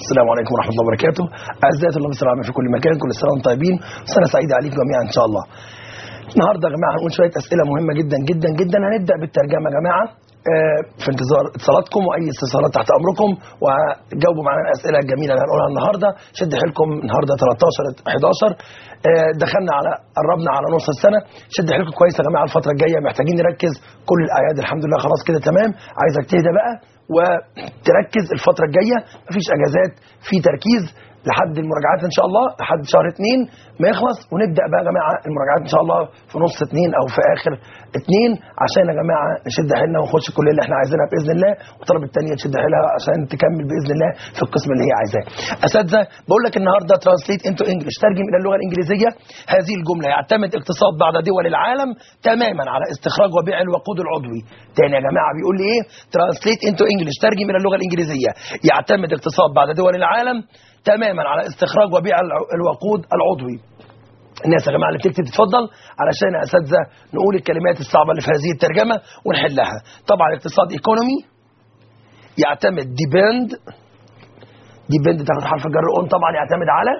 السلام عليكم ورحمه الله وبركاته اعزائي طلاب الثانويه في كل مكان كل سنه وانتم طيبين سنه سعيده عليكم جميعا ان شاء الله النهارده يا جماعه هنقول شويه اسئله مهمه جدا جدا جدا هنبدا بالترجمه يا جماعه آه، في انتظار اتصالاتكم واي استفسارات تحت امركم وجاوبوا معانا الاسئله الجميله اللي هنقولها النهارده شد حيلكم النهارده 13 11 آه، دخلنا على قربنا على نص السنه شد حيلكم كويس يا جماعه الفتره الجايه محتاجين نركز كل الاعياد الحمد لله خلاص كده تمام عايزك تهدى بقى وتركز الفتره الجايه مفيش اجازات في تركيز لحد المراجعات ان شاء الله لحد شهر اثنين ما يخلص ونبدا بقى يا جماعه المراجعات ان شاء الله في نص اثنين او في اخر اثنين عشان يا جماعه نشد حيلنا ونخش الكليه اللي احنا عايزينها باذن الله والطلبه الثانيه تشد حيلها عشان تكمل باذن الله في القسم اللي هي عايزاه. اساتذه بقول لك النهارده ترانسليت انتو انجلش ترجم الى اللغه الانجليزيه هذه الجمله يعتمد اقتصاد بعض دول العالم تماما على استخراج وبيع الوقود العضوي. تاني يا جماعه بيقول لي ايه؟ ترانسليت انتو انجلش ترجم الى اللغه الانجليزيه يعتمد اقتصاد بعض دول العالم تماما على استخراج وبيع الع- الوقود العضوي الناس يا جماعه اللي بتكتب تتفضل علشان يا اساتذه نقول الكلمات الصعبه اللي في هذه الترجمه ونحلها طبعا اقتصاد ايكونومي يعتمد ديبند ديبند تاخد حرف جر اون طبعا يعتمد على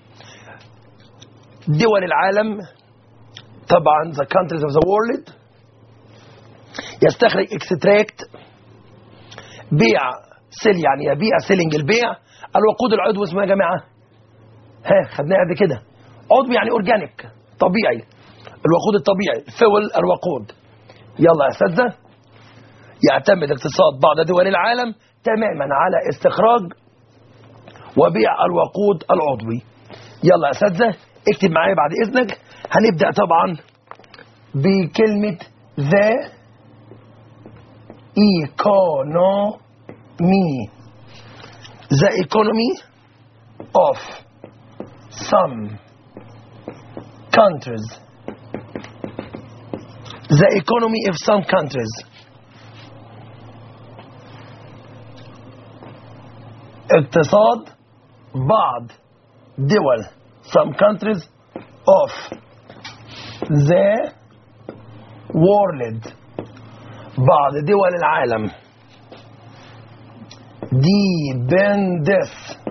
دول العالم طبعا the countries of the world يستخرج اكستراكت بيع سيل يعني يبيع سيلينج البيع الوقود العضوي اسمه إيه يا جماعه ها خدناها قبل كده عضوي يعني اورجانيك طبيعي الوقود الطبيعي فول الوقود يلا يا اساتذه يعتمد اقتصاد بعض دول العالم تماما على استخراج وبيع الوقود العضوي يلا يا اساتذه اكتب معايا بعد اذنك هنبدا طبعا بكلمه ذا economy the economy of some countries the economy of some countries اقتصاد بعض دول some countries of the world بعض دول العالم depends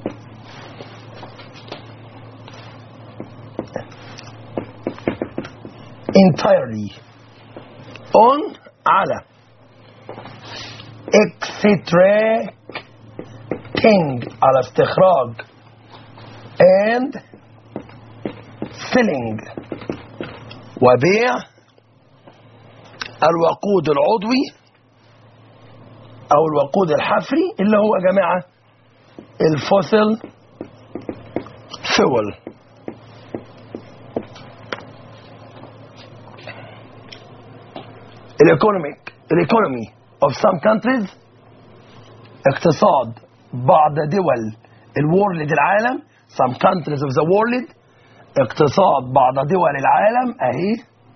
entirely on على extracting على استخراج and selling وبيع الوقود العضوي او الوقود الحفري اللي هو يا جماعه الفوسيل فيول الايكونوميك الايكونومي of some countries اقتصاد بعض دول الورلد العالم some countries of the world اقتصاد بعض دول العالم اهي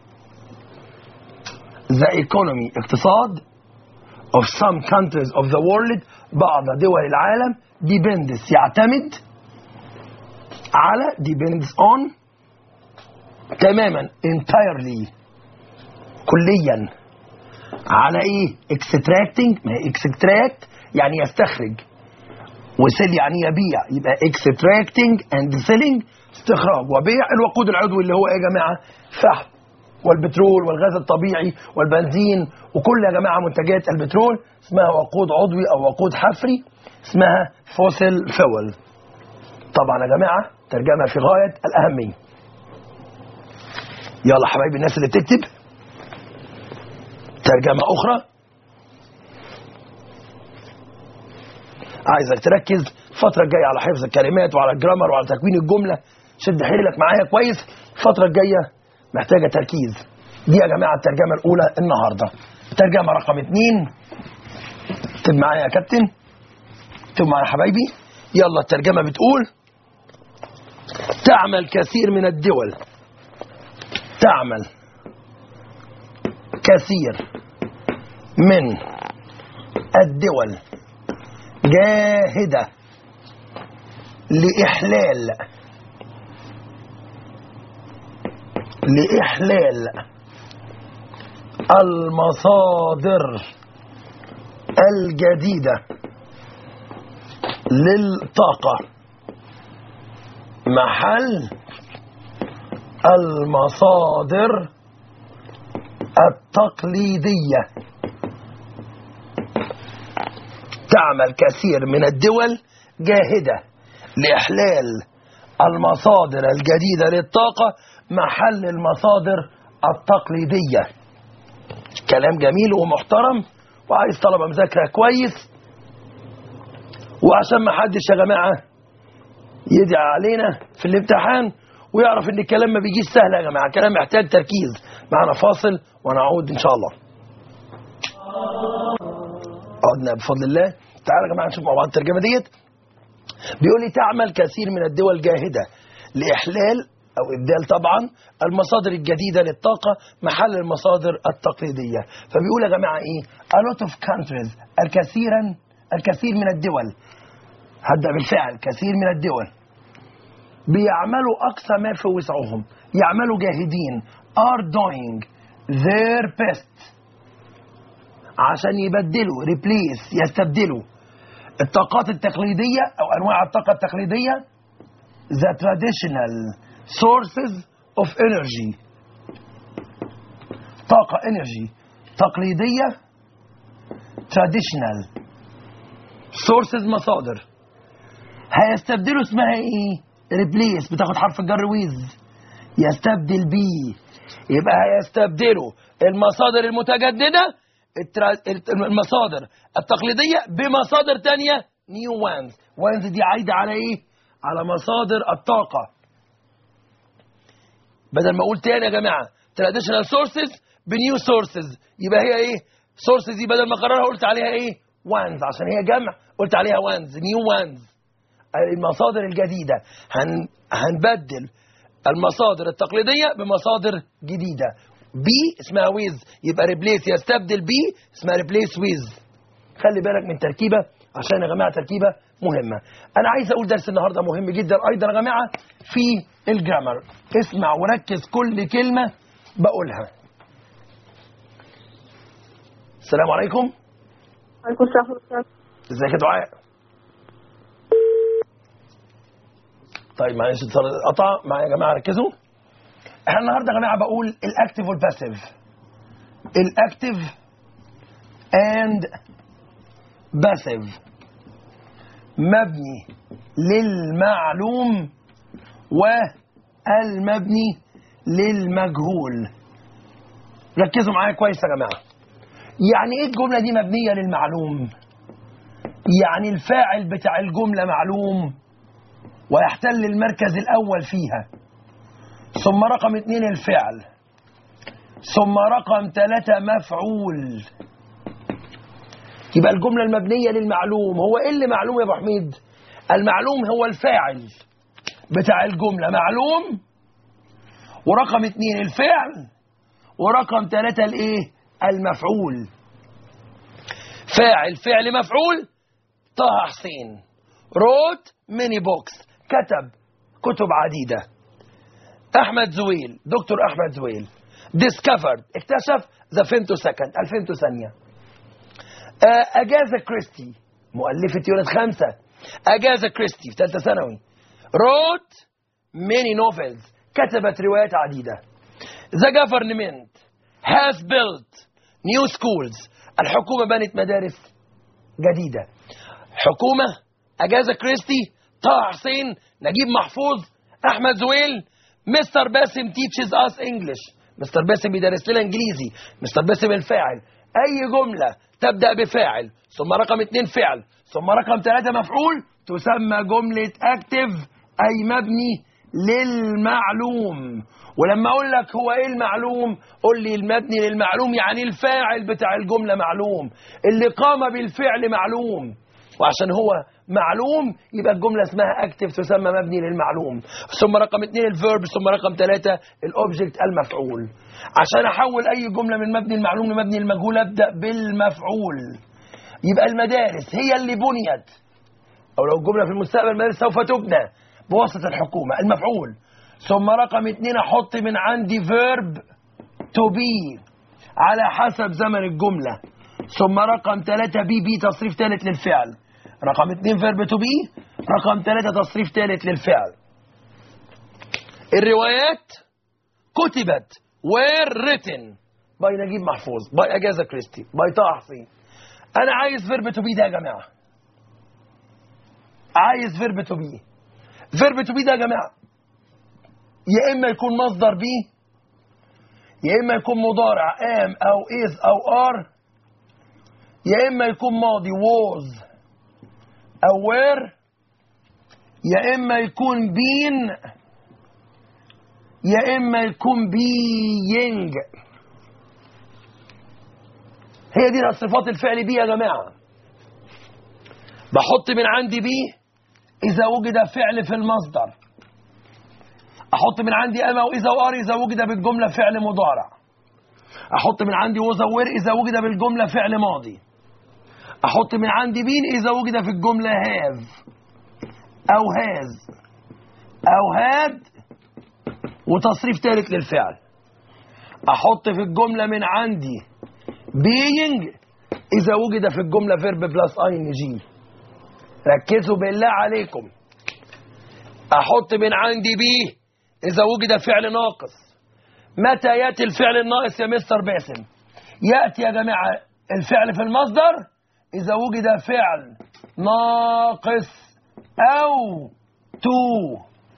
the economy اقتصاد of some countries of the world بعض دول العالم depends يعتمد على depends on تماما entirely كليا على ايه extracting ما هي extract يعني يستخرج وسيل يعني يبيع يبقى extracting and selling استخراج وبيع الوقود العضوي اللي هو ايه يا جماعه فحم والبترول والغاز الطبيعي والبنزين وكل يا جماعه منتجات البترول اسمها وقود عضوي او وقود حفري اسمها فوسيل فيول طبعا يا جماعه ترجمه في غايه الاهميه يلا حبايبي الناس اللي بتكتب ترجمه اخرى عايزك تركز الفتره الجايه على حفظ الكلمات وعلى الجرامر وعلى تكوين الجمله شد حيلك معايا كويس الفتره الجايه محتاجه تركيز دي يا جماعه الترجمه الاولى النهارده الترجمه رقم اتنين اكتب معايا يا كابتن اكتب معايا يا حبايبي يلا الترجمه بتقول تعمل كثير من الدول تعمل كثير من الدول جاهده لاحلال لإحلال المصادر الجديدة للطاقة محل المصادر التقليدية تعمل كثير من الدول جاهدة لإحلال المصادر الجديدة للطاقة محل المصادر التقليدية كلام جميل ومحترم وعايز طلبة مذاكرة كويس وعشان ما حدش يا جماعة يدعي علينا في الامتحان ويعرف ان الكلام ما بيجيش سهل يا جماعة الكلام محتاج تركيز معنا فاصل ونعود ان شاء الله عدنا بفضل الله تعالوا يا جماعة نشوف مع بعض الترجمة ديت بيقول لي تعمل كثير من الدول جاهدة لإحلال أو إبدال طبعا المصادر الجديدة للطاقة محل المصادر التقليدية فبيقول يا جماعة إيه a lot of countries الكثيرا الكثير من الدول هبدأ بالفعل كثير من الدول بيعملوا أقصى ما في وسعهم يعملوا جاهدين are doing their best عشان يبدلوا replace يستبدلوا الطاقات التقليدية أو أنواع الطاقة التقليدية the traditional sources of energy طاقة energy تقليدية traditional sources مصادر هيستبدلوا اسمها ايه replace بتاخد حرف الجر with يستبدل بيه يبقى هيستبدلوا المصادر المتجددة المصادر التقليدية بمصادر تانية نيو وانز وانز دي عايدة على ايه على مصادر الطاقة بدل ما اقول تاني يا جماعة traditional sources بنيو sources يبقى هي ايه sources دي بدل ما اقررها قلت عليها ايه وانز عشان هي جمع قلت عليها وانز نيو وانز المصادر الجديدة هن هنبدل المصادر التقليدية بمصادر جديدة بي اسمها ويز يبقى ريبليس يستبدل بي اسمها ريبليس ويز خلي بالك من تركيبة عشان يا جماعة تركيبة مهمة أنا عايز أقول درس النهاردة مهم جدا أيضا يا جماعة في الجرامر اسمع وركز كل كلمة بقولها السلام عليكم عليكم السلام ورحمة الله ازيك يا دعاء طيب معلش اتصال قطع معايا يا جماعه ركزوا احنا النهارده يا جماعه بقول الاكتف والباسيف الاكتف اند باسيف مبني للمعلوم والمبني للمجهول ركزوا معايا كويس يا جماعه يعني ايه الجمله دي مبنيه للمعلوم يعني الفاعل بتاع الجمله معلوم ويحتل المركز الأول فيها ثم رقم اثنين الفعل ثم رقم ثلاثة مفعول يبقى الجملة المبنية للمعلوم هو ايه اللي معلوم يا ابو حميد المعلوم هو الفاعل بتاع الجملة معلوم ورقم اثنين الفعل ورقم ثلاثة الايه المفعول فاعل فعل مفعول طه حسين روت ميني بوكس كتب كتب عديدة أحمد زويل دكتور أحمد زويل discovered اكتشف the femtosecond الفيمتوثانية أجازة كريستي مؤلفة يونت خمسة أجازة كريستي في ثالثة ثانوي wrote many novels كتبت روايات عديدة the government has built new schools الحكومة بنت مدارس جديدة حكومة أجازة كريستي طه حسين نجيب محفوظ احمد زويل مستر باسم تيتشز اس انجلش مستر باسم بيدرس لنا انجليزي مستر باسم الفاعل اي جمله تبدا بفاعل ثم رقم اثنين فعل ثم رقم ثلاثة مفعول تسمى جملة اكتف اي مبني للمعلوم ولما اقول لك هو ايه المعلوم قول لي المبني للمعلوم يعني الفاعل بتاع الجملة معلوم اللي قام بالفعل معلوم وعشان هو معلوم يبقى الجملة اسمها اكتف تسمى مبني للمعلوم ثم رقم اثنين الفيرب ثم رقم ثلاثة الاوبجكت المفعول عشان احول اي جملة من مبني المعلوم لمبني المجهول ابدأ بالمفعول يبقى المدارس هي اللي بنيت او لو الجملة في المستقبل المدارس سوف تبنى بواسطة الحكومة المفعول ثم رقم اثنين احط من عندي فيرب تو بي على حسب زمن الجملة ثم رقم ثلاثة بي بي تصريف ثالث للفعل رقم اتنين فيرب تو بي رقم ثلاثة تصريف ثالث للفعل الروايات كتبت were written باي نجيب محفوظ باي اجازه كريستي باي طه حسين انا عايز فيرب تو بي ده يا جماعه عايز فيرب تو بي فيرب تو بي ده يا جماعه يا اما يكون مصدر بي يا اما يكون مضارع ام او is او ار يا اما يكون ماضي was او were يا اما يكون been يا اما يكون being هي دي صفات الفعل بي يا جماعه بحط من عندي بي اذا وجد فعل في المصدر احط من عندي اما واذا وار اذا وجد بالجمله فعل مضارع احط من عندي وزور اذا وجد بالجمله فعل ماضي احط من عندي بين اذا وجد في الجمله هاف او هاز او هاد وتصريف ثالث للفعل احط في الجمله من عندي being اذا وجد في الجمله فيرب بلس اي ان جي ركزوا بالله عليكم احط من عندي بي اذا وجد فعل ناقص متى ياتي الفعل الناقص يا مستر باسم ياتي يا جماعه الفعل في المصدر اذا وجد فعل ناقص او تو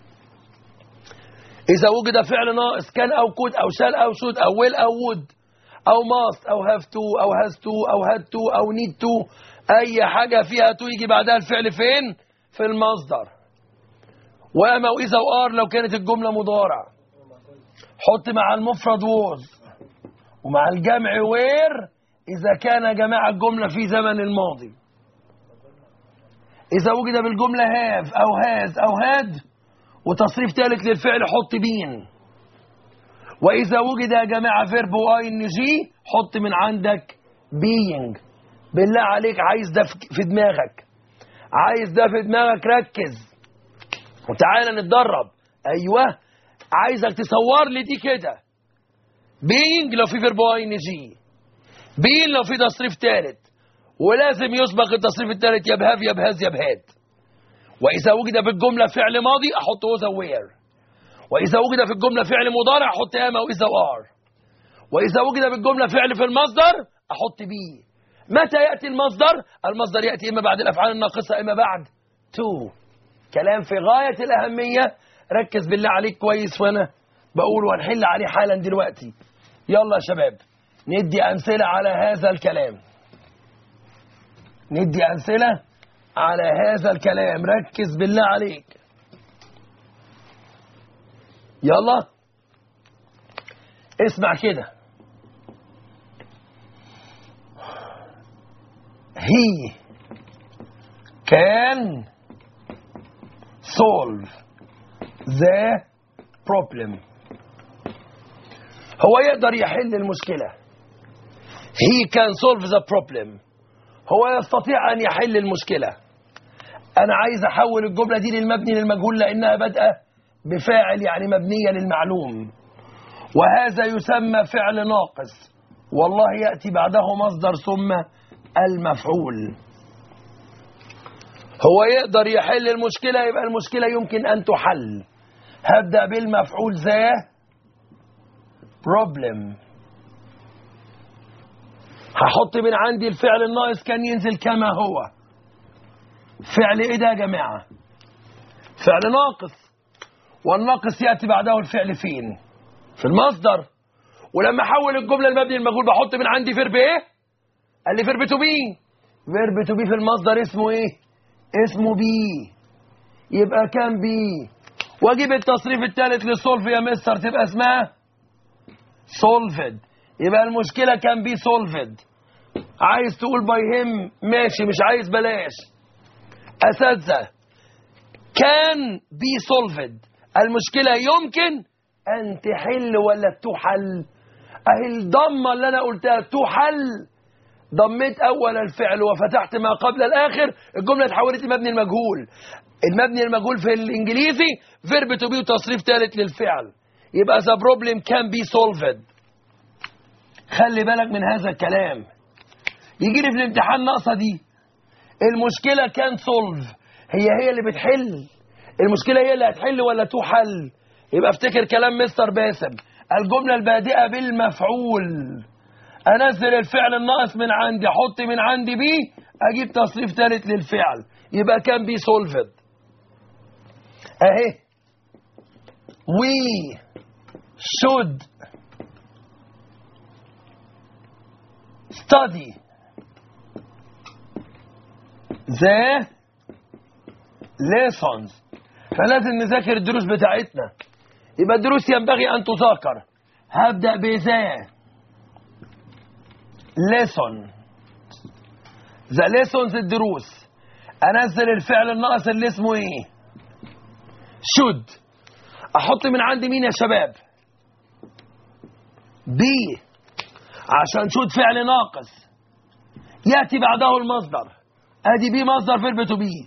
اذا وجد فعل ناقص كان او كود او شال او شود او ويل او وود او ماست او هاف تو او هاز تو او هاد تو او نيد تو اي حاجه فيها تو يجي بعدها الفعل فين في المصدر واما واذا وار لو كانت الجمله مضارع حط مع المفرد ووز ومع الجمع وير اذا كان جماعه الجمله في زمن الماضي اذا وجد بالجمله هاف او هاز او هاد وتصريف ثالث للفعل حط بين واذا وجد يا جماعه فيرب واي ان جي حط من عندك بينج بالله عليك عايز ده في دماغك عايز ده في دماغك ركز وتعالى نتدرب ايوه عايزك تصور لي دي كده بينج لو في فيرب واي ان جي بين لو في تصريف ثالث ولازم يسبق التصريف الثالث يا بهاف يا بهاز يا بهاد واذا وجد في الجمله فعل ماضي احط وذا وير واذا وجد في الجمله فعل مضارع احط اما واذا وار واذا وجد في الجمله فعل في المصدر احط بي متى ياتي المصدر المصدر ياتي اما بعد الافعال الناقصه اما بعد تو كلام في غايه الاهميه ركز بالله عليك كويس وانا بقول وهنحل عليه حالا دلوقتي يلا يا شباب ندي امثله على هذا الكلام ندي امثله على هذا الكلام ركز بالله عليك يلا اسمع كده he can solve the problem هو يقدر يحل المشكلة he can solve the problem هو يستطيع أن يحل المشكلة أنا عايز أحول الجملة دي للمبني للمجهول لأنها بادئة بفاعل يعني مبنية للمعلوم وهذا يسمى فعل ناقص والله يأتي بعده مصدر ثم المفعول هو يقدر يحل المشكلة يبقى المشكلة يمكن أن تحل هبدأ بالمفعول ذا problem هحط من عندي الفعل الناقص كان ينزل كما هو فعل ايه ده يا جماعة فعل ناقص والناقص يأتي بعده الفعل فين في المصدر ولما احول الجملة المبني المجهول بحط من عندي فيرب ايه قال لي فيرب تو بي فيرب تو بي في المصدر اسمه ايه اسمه بي يبقى كان بي واجيب التصريف الثالث للسولف يا مستر تبقى اسمها سولفد يبقى المشكلة كان بي سولفد عايز تقول باي هيم ماشي مش عايز بلاش أساتذة كان بي سولفد المشكلة يمكن أن تحل ولا تحل أهي الضمة اللي أنا قلتها تحل ضميت أول الفعل وفتحت ما قبل الآخر الجملة اتحولت لمبني المجهول المبني المجهول في الإنجليزي فيرب تو بي وتصريف ثالث للفعل يبقى the problem can be solved خلي بالك من هذا الكلام يجي لي في الامتحان ناقصه دي المشكله كان سولف هي هي اللي بتحل المشكله هي اللي هتحل ولا تحل يبقى افتكر كلام مستر باسم الجمله البادئه بالمفعول انزل الفعل الناقص من عندي احط من عندي بي اجيب تصريف ثالث للفعل يبقى كان بي سولفد اهي we should study the lessons فلازم نذاكر الدروس بتاعتنا يبقى الدروس ينبغي أن تذاكر هبدأ بذا lesson the lessons الدروس أنزل الفعل الناقص اللي اسمه إيه should أحط من عندي مين يا شباب بي عشان should فعل ناقص يأتي بعده المصدر ادي بي مصدر فيرب تو بي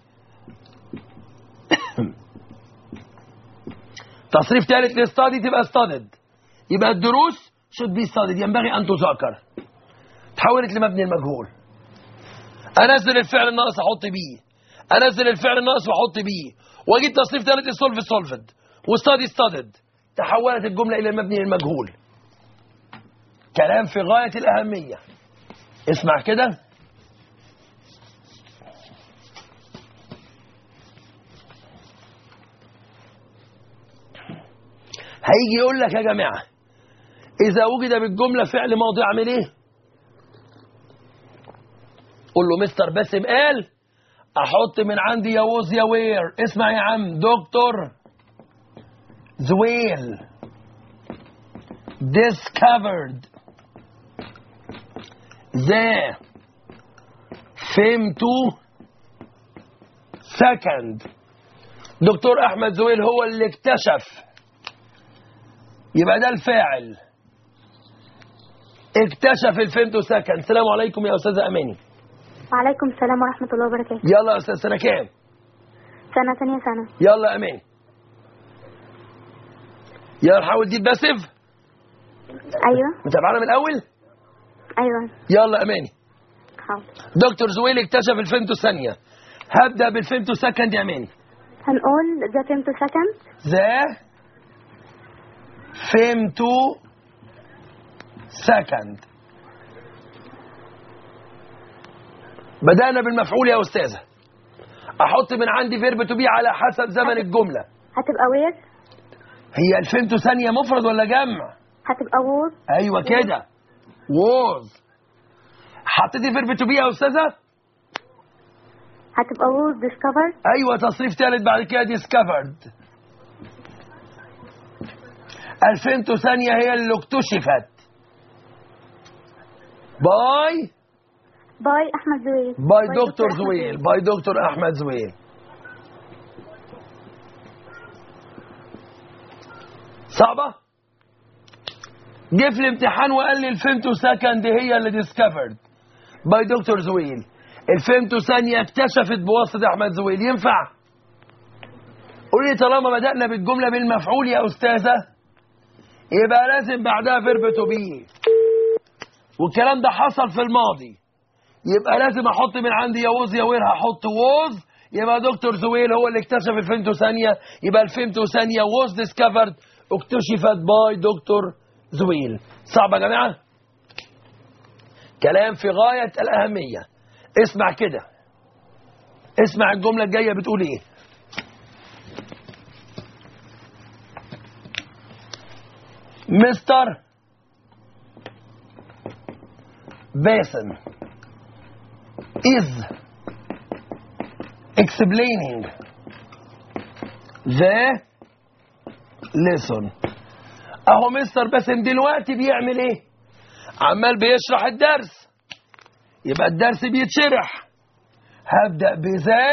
تصريف ثالث لستادي تبقى ستادد يبقى الدروس should be studied ينبغي ان تذاكر تحولت لمبني المجهول انزل الفعل الناقص احط بي انزل الفعل الناقص واحط بي واجيب تصريف ثالث السولف سولفد وستادي ستادد تحولت الجمله الى المبني المجهول كلام في غايه الاهميه اسمع كده هيجي يقول لك يا جماعة إذا وجد بالجملة فعل ماضي أعمل إيه؟ قول له مستر باسم قال أحط من عندي يا ووز يا وير اسمع يا عم دكتور زويل discovered the femto second دكتور أحمد زويل هو اللي اكتشف يبقى ده الفاعل اكتشف الفيمتو سكن السلام عليكم يا استاذه اماني وعليكم السلام ورحمة الله وبركاته يلا يا استاذ سنه كام سنة ثانية سنة يلا يا اماني يلا حاول دي باسف أيوة متابعانا من الاول أيوة يلا يا اماني حاضر دكتور زويل اكتشف الفيمتو ثانيه هبدا بالفيمتو سكند يا اماني هنقول ذا فيمتو سكند ذا فيمتو سكند بدأنا بالمفعول يا أستاذة أحط من عندي فيرب تو بي على حسب زمن الجملة هتبقى وير هي الفيمتو ثانية مفرد ولا جمع هتبقى ووز أيوة كده ووز حطيتي فيرب تو بي يا أستاذة هتبقى ووز ديسكفرد أيوة تصريف ثالث بعد كده ديسكفرد الفيمتو ثانية هي اللي اكتشفت باي باي أحمد زويل باي دكتور زويل باي دكتور احمد زويل صعبة جه في الامتحان وقال لي الفيمتو سكند هي اللي ديسكفرد باي دكتور زويل الفيمتو ثانية اكتشفت بواسطة احمد زويل ينفع قولي لي طالما بدأنا بالجملة بالمفعول يا أستاذة يبقى لازم بعدها فيرب تو بي والكلام ده حصل في الماضي يبقى لازم احط من عندي يا ووز يا وير هحط ووز يبقى دكتور زويل هو اللي اكتشف الفيمتو ثانيه يبقى الفيمتو ثانيه ووز ديسكفرد اكتشفت باي دكتور زويل صعب يا جماعه كلام في غايه الاهميه اسمع كده اسمع الجمله الجايه بتقول ايه مستر باسم is explaining the lesson اهو مستر باسم دلوقتي بيعمل ايه عمال بيشرح الدرس يبقى الدرس بيتشرح هبدأ بذا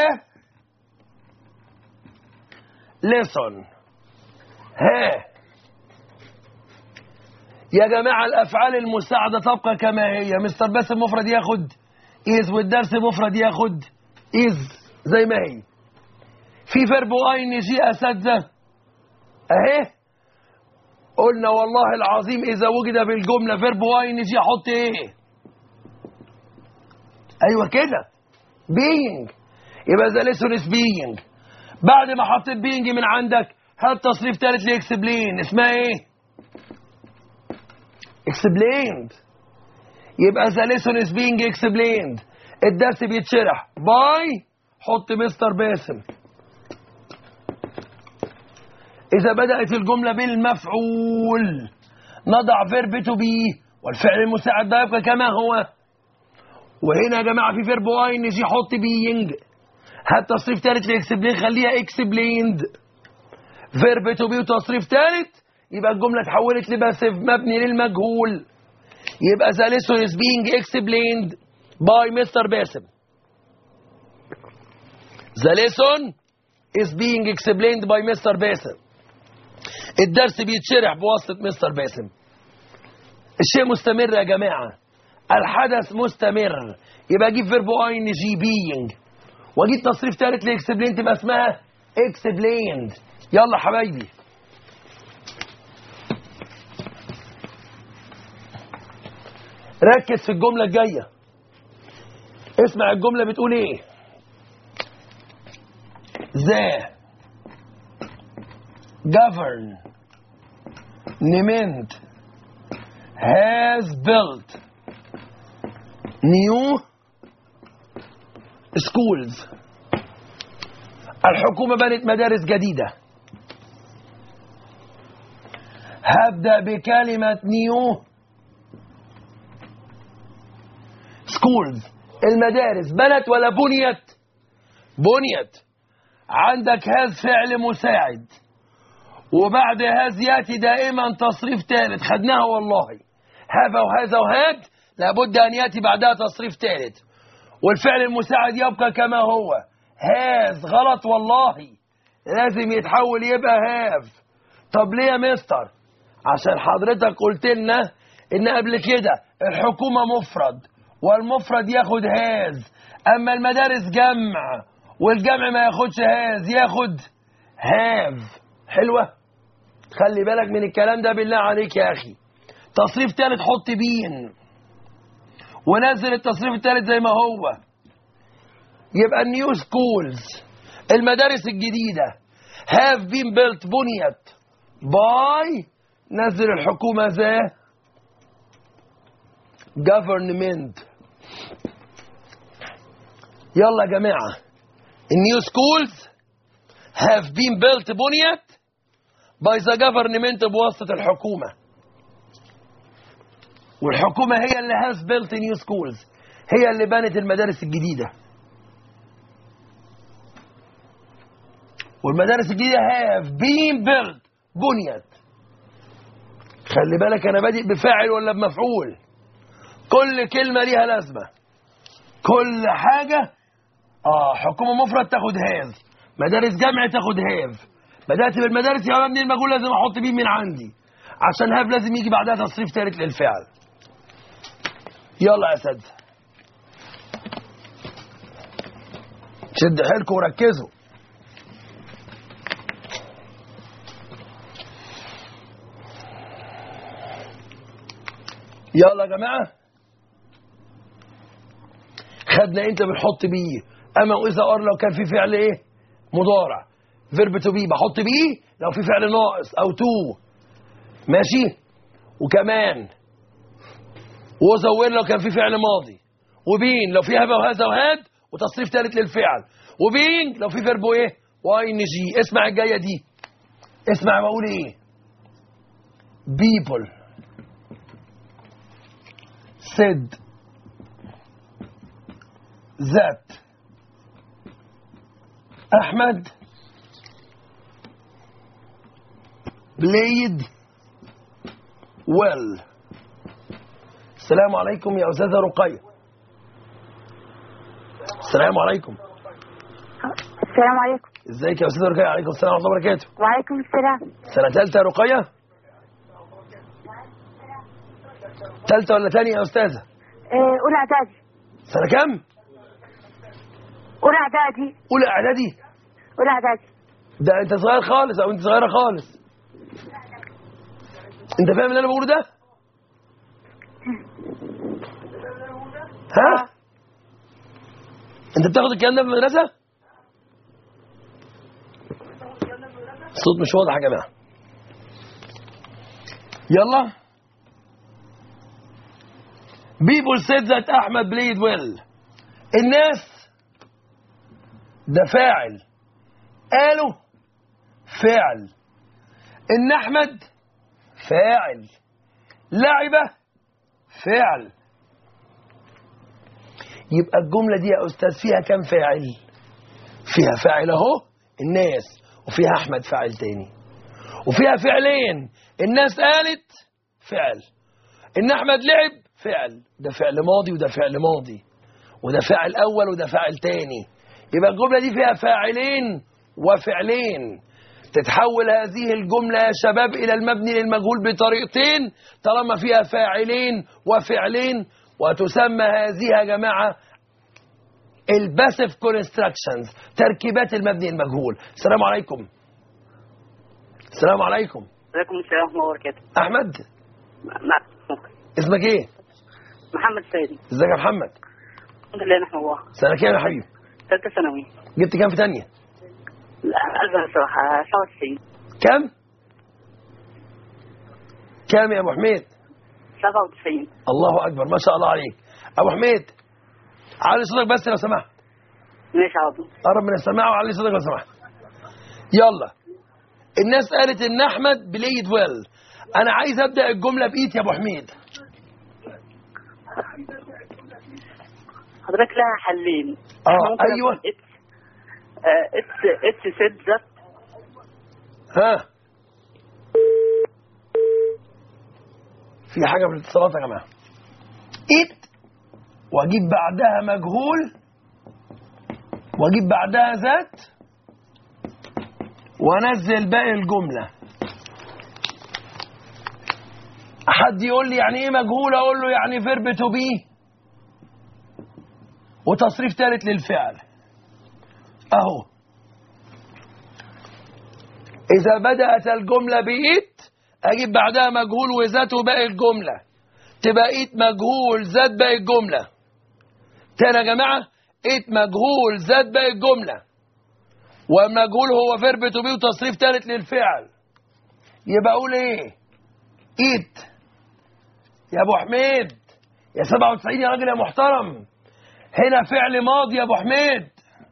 lesson ها يا جماعة الأفعال المساعدة تبقى كما هي مستر باسم مفرد ياخد إز والدرس مفرد ياخد إز زي ما هي في فيرب أي إن جي أساتذة أهي قلنا والله العظيم إذا وجد بالجملة فيرب أي إن جي أحط إيه أيوة كده being يبقى ذا ليسون از being بعد ما حطيت being من عندك هات تصريف ثالث لاكسبلين اسمها ايه explained يبقى ذا ليسون از being explained الدرس بيتشرح باي حط مستر باسم إذا بدأت الجملة بالمفعول نضع فيرب تو بي والفعل المساعد ده يبقى كما هو وهنا يا جماعة في فيرب واي نجي حط بينج هات تصريف ثالث لاكسبلين خليها اكسبليند فيرب تو بي وتصريف ثالث يبقى الجملة اتحولت لباسف مبني للمجهول يبقى ذا ليسون از بينج اكسبليند باي مستر باسم ذا ليسون is being explained by مستر باسم الدرس بيتشرح بواسطة مستر باسم الشيء مستمر يا جماعة الحدث مستمر يبقى اجيب فيرب اي ان جي بينج واجيب تصريف ثالث لاكسبلين تبقى اسمها اكسبليند يلا حبايبي ركز في الجملة الجاية اسمع الجملة بتقول ايه ذا government has built new schools الحكومة بنت مدارس جديدة هبدأ بكلمة نيو schools المدارس بنت ولا بنيت بنيت عندك هذا فعل مساعد وبعد هذا ياتي دائما تصريف ثالث خدناها والله هذا وهذا وهذا لابد ان ياتي بعدها تصريف ثالث والفعل المساعد يبقى كما هو هاز غلط والله لازم يتحول يبقى هاف طب ليه يا مستر عشان حضرتك قلت لنا ان قبل كده الحكومه مفرد والمفرد ياخد هاز اما المدارس جمع والجمع ما ياخدش هاز ياخد هاف حلوه خلي بالك من الكلام ده بالله عليك يا اخي تصريف ثالث حط بين ونزل التصريف الثالث زي ما هو يبقى النيو سكولز المدارس الجديدة have been built بنيت by نزل الحكومة ذا government يلا يا جماعة النيو سكولز have been built بنيت by the government بواسطة الحكومة والحكومة هي اللي has built new schools هي اللي بنت المدارس الجديدة والمدارس الجديدة have been built بنيت خلي بالك أنا بادئ بفاعل ولا بمفعول كل كلمة ليها لازمة كل حاجة آه حكومة مفرد تاخد هاف مدارس جامعة تاخد هاف بدأت بالمدارس يا مبني المجهول لازم أحط بيه من عندي عشان هاف لازم يجي بعدها تصريف ثالث للفعل يلا يا سد شد حيلكم وركزوا يلا يا جماعة خدنا انت بنحط بيه اما واذا ار لو كان في فعل ايه مضارع فيرب تو بي بحط بيه لو في فعل ناقص او تو ماشي وكمان وزوين لو كان في فعل ماضي وبين لو في هذا وهذا وهاد وتصريف ثالث للفعل وبين لو في فيرب ايه واي ان جي اسمع الجايه دي اسمع بقول ايه people said that احمد played well السلام عليكم يا أستاذة رقية السلام عليكم السلام عليكم ازيك يا أستاذة رقية عليكم السلام ورحمة الله وبركاته وعليكم السلام سنة ثالثة يا رقية ثالثة ولا ثانية يا أستاذة آه، أولى إعدادي سنة كام أولى إعدادي أولى إعدادي أولى إعدادي ده أنت صغير خالص أو أنت صغيرة خالص أنت فاهم اللي أنا بقوله ده ها انت بتاخد الكلام ده في المدرسه الصوت مش واضح يا جماعه يلا people said that احمد played well الناس ده فاعل قالوا فعل ان احمد فاعل لعبه فعل يبقى الجمله دي يا استاذ فيها كم فاعل فيها فاعل اهو الناس وفيها احمد فاعل تاني وفيها فعلين الناس قالت فعل ان احمد لعب فعل ده فعل ماضي وده فعل ماضي وده فاعل اول وده فاعل تاني يبقى الجمله دي فيها فاعلين وفعلين تتحول هذه الجمله يا شباب الى المبني للمجهول بطريقتين طالما فيها فاعلين وفعلين وتسمى هذه يا جماعه الباسيف كونستراكشنز تركيبات المبني المجهول السلام عليكم السلام عليكم عليكم السلام ورحمة الله وبركاته احمد مع- اسمك ايه محمد سيدي ازيك يا محمد الحمد لله نحمد الله سنه كام يا حبيبي ثالثة ثانوي جبت كام في تانية لا ألف صراحة 97 كام كام يا ابو حميد 97 الله اكبر ما شاء الله عليك ابو حميد علي صوتك بس لو سمحت ماشي عظيم قرب من السماعه وعلي صوتك لو سمحت يلا الناس قالت ان احمد بلايد ويل انا عايز ابدا الجمله بايد يا ابو حميد حضرتك لها حلين آه، إحنا ممكن أيوة. نقول اتس آه، اتس اتس سيد ذات ها في حاجه في الاتصالات يا جماعه ايد واجيب بعدها مجهول واجيب بعدها ذات وانزل باقي الجمله حد يقول لي يعني ايه مجهول اقول له يعني فيرب تو بي وتصريف ثالث للفعل اهو إذا بدأت الجملة بإيت أجيب بعدها مجهول وذاته باقي الجملة تبقى إيت مجهول ذات باقي الجملة تاني يا جماعة إيت مجهول ذات باقي الجملة والمجهول هو فيرب تو بي وتصريف ثالث للفعل يبقى أقول إيه إيت يا أبو حميد يا 97 يا راجل يا محترم هنا فعل ماضي يا أبو حميد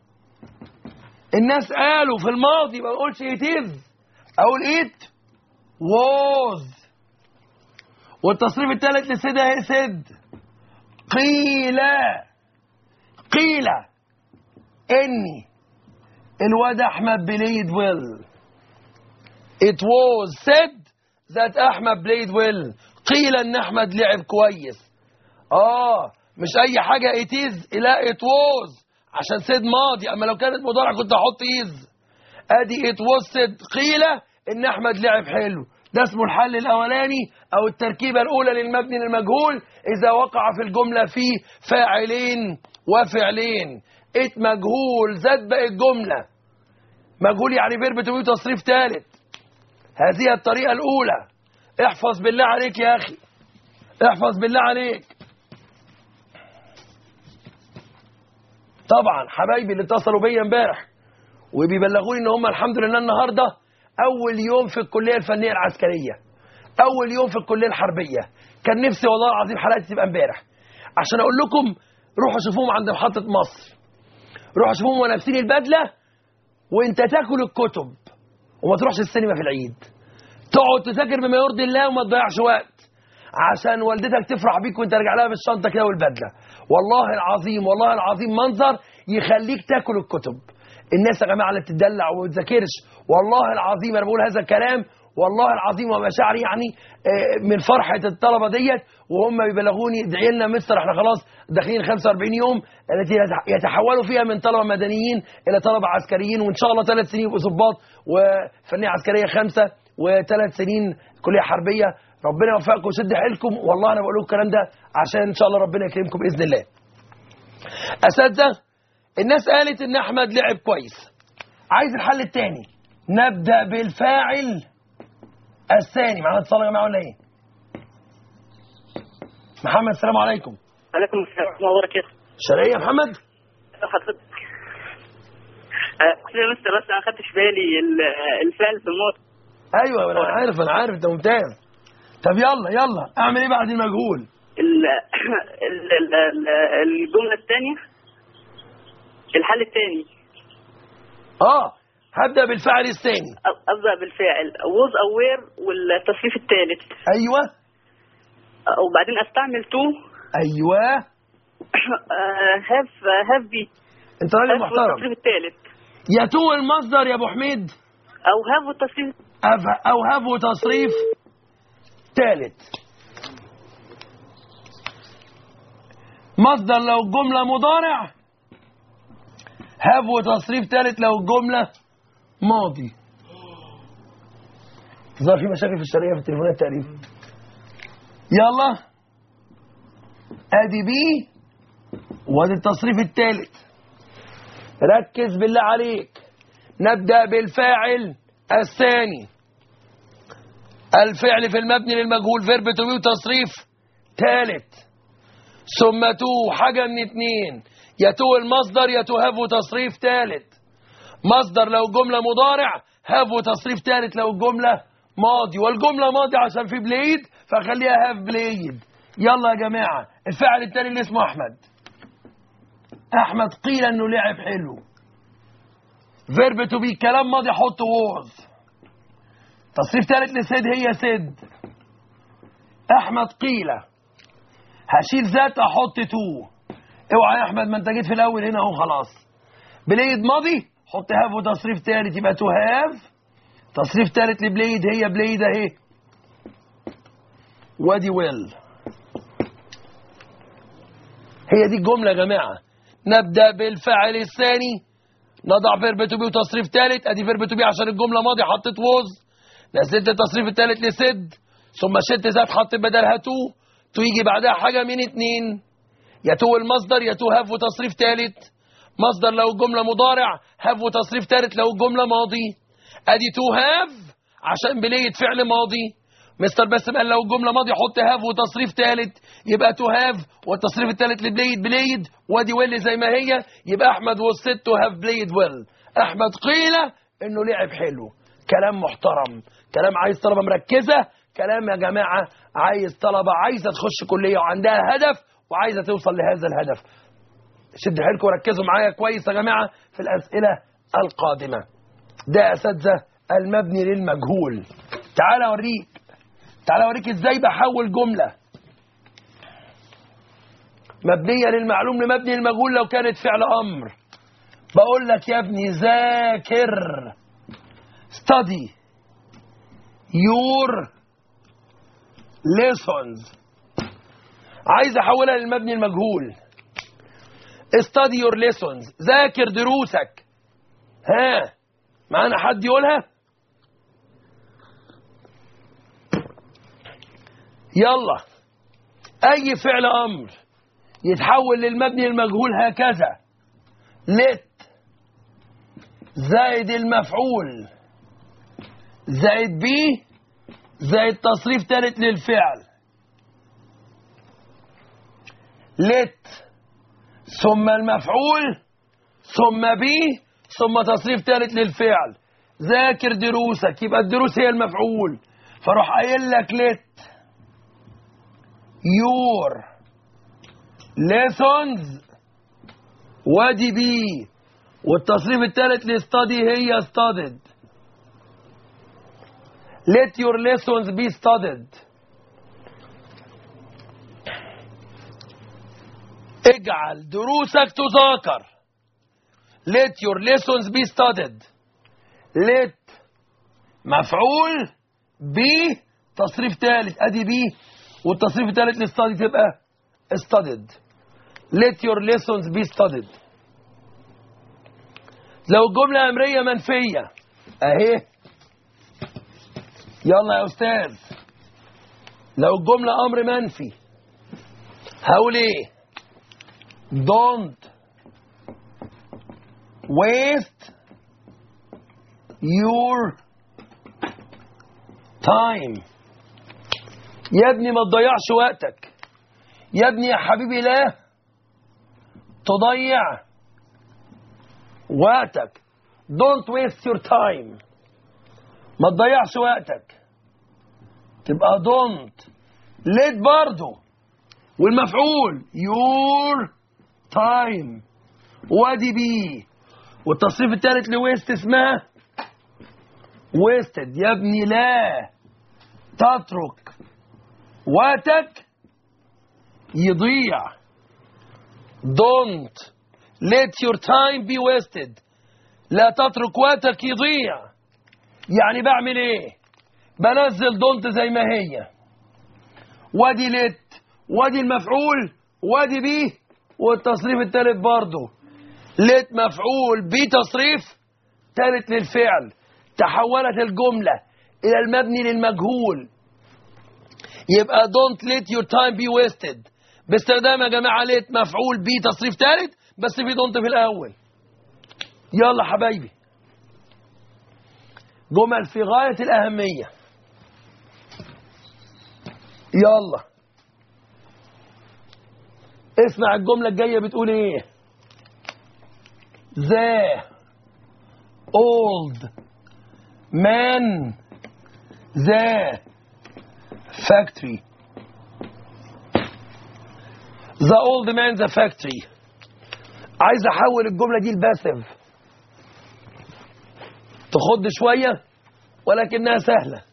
الناس قالوا في الماضي ما بقولش it is اقول it was والتصريف الثالث لسد اهي سد قيل قيل اني الواد احمد بليد ويل it was said that احمد بليد ويل قيل ان احمد لعب كويس اه مش اي حاجه it is لا it was عشان سيد ماضي اما لو كانت مضارع كنت احط ايز ادي ات وصد قيل ان احمد لعب حلو ده اسمه الحل الاولاني او التركيبه الاولى للمبني للمجهول اذا وقع في الجمله فيه فاعلين وفعلين ات مجهول زاد باقي الجمله مجهول يعني فيرب تو بي تصريف ثالث هذه الطريقه الاولى احفظ بالله عليك يا اخي احفظ بالله عليك طبعا حبايبي اللي اتصلوا بيا امبارح وبيبلغوني ان هم الحمد لله النهارده اول يوم في الكليه الفنيه العسكريه اول يوم في الكليه الحربيه كان نفسي والله العظيم حلقتي تبقى امبارح عشان اقول لكم روحوا شوفوهم عند محطه مصر روحوا شوفوهم ولابسين البدله وانت تاكل الكتب وما تروحش السينما في العيد تقعد تذاكر بما يرضي الله وما تضيعش وقت عشان والدتك تفرح بيك وانت راجع لها بالشنطه كده والبدله والله العظيم والله العظيم منظر يخليك تاكل الكتب الناس يا جماعه اللي بتدلع وما بتذاكرش والله العظيم انا بقول هذا الكلام والله العظيم ومشاعري يعني آه، من فرحه الطلبه ديت وهم بيبلغوني ادعي لنا مستر احنا خلاص داخلين 45 يوم التي يتح- يتحولوا فيها من طلبه مدنيين الى طلبه عسكريين وان شاء الله ثلاث سنين يبقوا ضباط وفنيه عسكريه خمسه وثلاث سنين كليه حربيه ربنا يوفقكم ويشد حيلكم والله انا بقول لكم الكلام ده عشان ان شاء الله ربنا يكرمكم باذن الله. اساتذه الناس قالت ان احمد لعب كويس. عايز الحل الثاني نبدا بالفاعل الثاني معانا اتصال يا جماعه ولا ايه؟ محمد السلام عليكم عليكم السلام ورحمة الله وبركاته شرقية يا محمد حضرتك آه، يا مستر بس انا ما خدتش بالي ال- الفعل في الموت ايوه انا عارف انا عارف انت ممتاز طب يلا يلا اعمل ايه بعد المجهول ال- ال- ال- ال- الجملة الثانية الحل الثاني اه هبدا بالفعل الثاني أبدأ بالفاعل was aware والتصريف الثالث ايوه وبعدين استعمل to ايوه have have be انت راجل have محترم والتصريف الثالث يا تو المصدر يا ابو حميد أو have والتصريف أف- او هب وتصريف ثالث مصدر لو الجملة مضارع هب وتصريف ثالث لو الجملة ماضي ظهر في مشاكل في الشرقية في التليفونات تقريبا يلا ادي بي وادي التصريف الثالث ركز بالله عليك نبدأ بالفاعل الثاني الفعل في المبني للمجهول فيرب تو بي وتصريف ثالث ثم تو حاجة من اتنين يا تو المصدر يا تو هاف وتصريف ثالث مصدر لو الجملة مضارع هاف وتصريف ثالث لو الجملة ماضي والجملة ماضي عشان في بليد فخليها هاف بليد يلا يا جماعة الفعل الثاني اللي اسمه أحمد أحمد قيل إنه لعب حلو فيرب تو بي كلام ماضي حط ووز تصريف ثالث لسيد هي سد احمد قيلة هشيل ذات احط تو اوعى يا احمد ما انت جيت في الاول هنا اهو خلاص بليد ماضي حط هاف وتصريف ثالث يبقى تو هاف تصريف ثالث لبليد هي بليد اهي وادي ويل هي دي الجملة يا جماعة نبدأ بالفعل الثاني نضع فيرب تو بي وتصريف ثالث ادي فيرب تو بي عشان الجملة ماضي حطيت ووز نزلت التصريف الثالث لسد ثم شلت ذات حط بدلها تو تو يجي بعدها حاجة من اتنين يا تو المصدر يا تو هاف وتصريف ثالث مصدر لو الجملة مضارع هاف وتصريف ثالث لو الجملة ماضي ادي تو هاف عشان بلية فعل ماضي مستر بس قال لو الجملة ماضي حط هاف وتصريف ثالث يبقى تو هاف والتصريف الثالث لبليد بليد وادي ويل زي ما هي يبقى احمد والست تو هاف بليد ويل احمد قيل انه لعب حلو كلام محترم كلام عايز طلبة مركزة كلام يا جماعة عايز طلبة عايزة تخش كلية وعندها هدف وعايزة توصل لهذا الهدف شد حيلكم وركزوا معايا كويس يا جماعة في الأسئلة القادمة ده أساتذة المبني للمجهول تعال أوريك تعال أوريك إزاي بحول جملة مبنية للمعلوم لمبني للمجهول لو كانت فعل أمر بقول لك يا ابني ذاكر study your lessons عايز احولها للمبني المجهول study your lessons ذاكر دروسك ها معانا حد يقولها يلا اي فعل امر يتحول للمبني المجهول هكذا let زائد المفعول زائد بي زائد تصريف ثالث للفعل لت ثم المفعول ثم بي ثم تصريف ثالث للفعل ذاكر دروسك يبقى الدروس هي المفعول فاروح قايل لك لت يور lessons وادي بي والتصريف الثالث لستادي هي studied let your lessons be studied اجعل دروسك تذاكر let your lessons be studied let مفعول be تصريف ثالث ادي بي والتصريف الثالث للستادي تبقى studied let your lessons be studied لو الجملة أمرية منفية أهي يلا يا أستاذ لو الجملة أمر منفي هقول إيه don't waste your time يا ابني ما تضيعش وقتك يا ابني يا حبيبي لا تضيع وقتك don't waste your time ما تضيعش وقتك تبقى don't let برضو والمفعول your time وادي بي والتصريف الثالث لويست اسمها wasted يا ابني لا تترك وقتك يضيع don't let your time be wasted لا تترك وقتك يضيع يعني بعمل ايه بنزل دونت زي ما هي وادي لت وادي المفعول وادي بيه والتصريف الثالث برضه لت مفعول بي تصريف ثالث للفعل تحولت الجملة إلى المبني للمجهول يبقى don't let your time be wasted باستخدام يا جماعة let مفعول بي تصريف ثالث بس في don't في الأول يلا حبايبي جمل في غاية الأهمية يلا اسمع الجملة الجاية بتقول ايه the old man the factory the old man the factory عايز احول الجملة دي لباسف تخض شوية ولكنها سهلة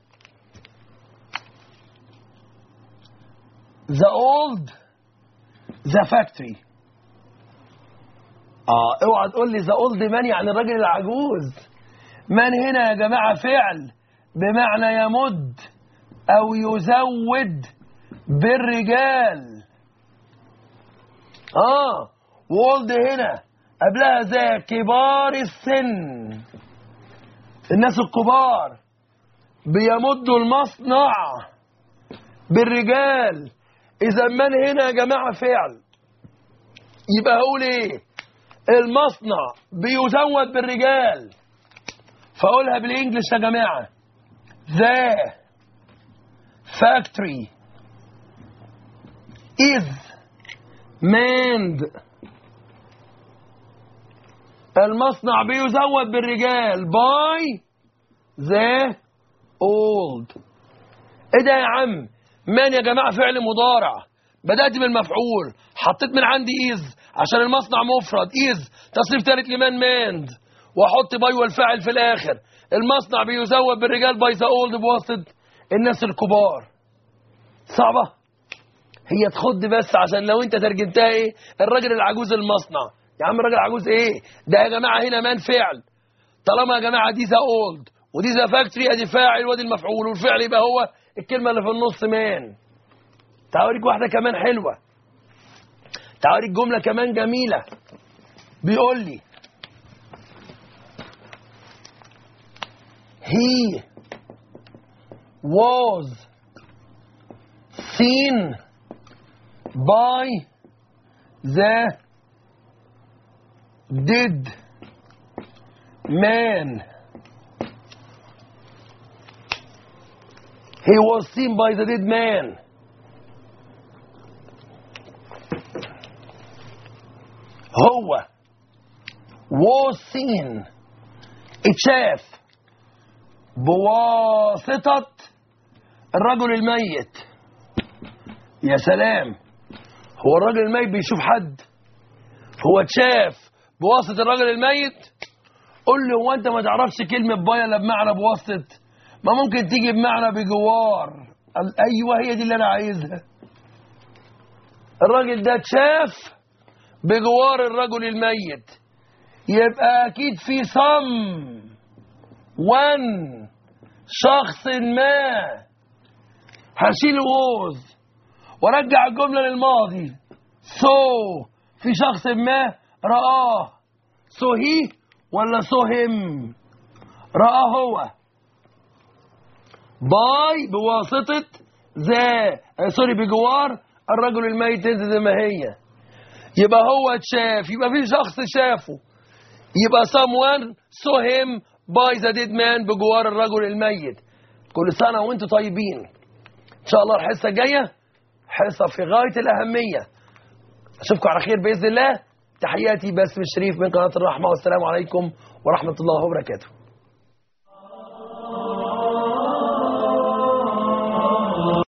the old the factory اه اوعى تقول لي the old man يعني الراجل العجوز من هنا يا جماعة فعل بمعنى يمد او يزود بالرجال اه وولد هنا قبلها زي كبار السن الناس الكبار بيمدوا المصنع بالرجال اذا من هنا يا جماعه فعل يبقى هقول ايه المصنع بيزود بالرجال فاقولها بالانجلش يا جماعه the factory is manned المصنع بيزود بالرجال باي ذا اولد ايه ده يا عم مان يا جماعه فعل مضارع بدات بالمفعول حطيت من عندي ايز عشان المصنع مفرد ايز تصريف ثالث لمان ماند واحط باي والفاعل في الاخر المصنع بيزود بالرجال باي ذا اولد بواسطه الناس الكبار صعبه هي تخض بس عشان لو انت ترجمتها ايه الراجل العجوز المصنع يا عم الراجل عجوز ايه ده يا جماعه هنا مان فعل طالما يا جماعه دي ذا اولد ودي ذا فاكتوري ادي فاعل وادي المفعول والفعل يبقى هو الكلمه اللي في النص مان تعال اوريك واحده كمان حلوه تعال اوريك جمله كمان جميله بيقول لي he was seen by the dead man. He was seen by the dead man. هو was seen اتشاف بواسطة الرجل الميت يا سلام هو الراجل الميت بيشوف حد هو اتشاف بواسطة الراجل الميت قول لي هو انت ما تعرفش كلمة بايا الا بمعنى بواسطة ما ممكن تيجي بمعنى بجوار قال ايوه هي دي اللي انا عايزها الراجل ده اتشاف بجوار الرجل الميت يبقى اكيد في صم وان شخص ما هشيل ووز وارجع الجمله للماضي سو في شخص ما رآه سو هي ولا سو هم رآه هو باي بواسطة ذا آه، سوري بجوار الرجل الميت زي ما هي يبقى هو اتشاف يبقى في شخص شافه يبقى someone saw him by the dead man بجوار الرجل الميت كل سنة وانتم طيبين ان شاء الله الحصة الجاية حصة في غاية الأهمية أشوفكم على خير بإذن الله تحياتي باسم الشريف من قناه الرحمه والسلام عليكم ورحمه الله وبركاته